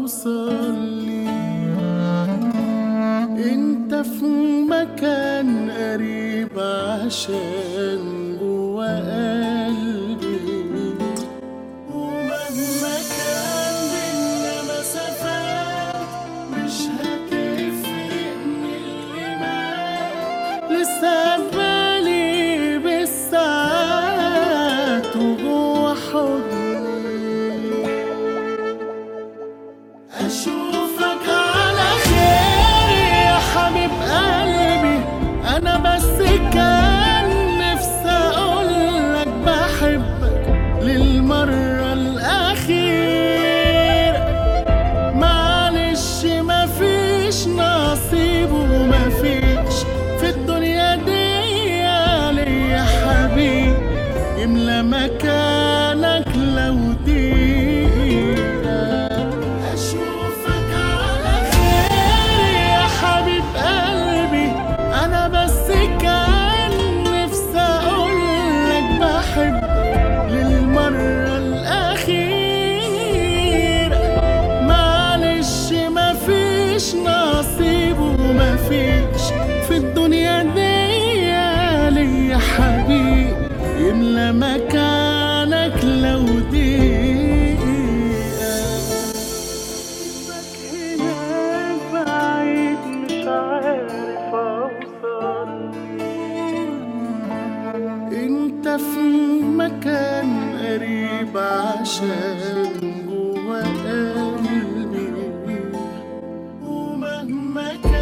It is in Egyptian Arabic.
اوصل ليك انت في مكان قريب عشان جوا قلبي ومهما كان بينا مسافات مش هتفرق من اللي معاك لسه بالي بالساعات وجوا حضني أشوفك على خير يا حبيب قلبي أنا بس كان نفسي أقولك بحبك للمرة الأخيرة معلش مفيش نصيب ومفيش في الدنيا دي ليا حبيب يملى مكانك لو دقيقة أشوفك على خير يا حبيب قلبي أنا بس كان نفسي أقولك بحبك للمرة الأخيرة معلش مفيش نصيب ومفيش في الدنيا دي ليا حبيب يملى مكانك لو دقيقة هناك بعيد مش عارف اوصل انت في مكان قريب عشان جوا قلبي ومهما كان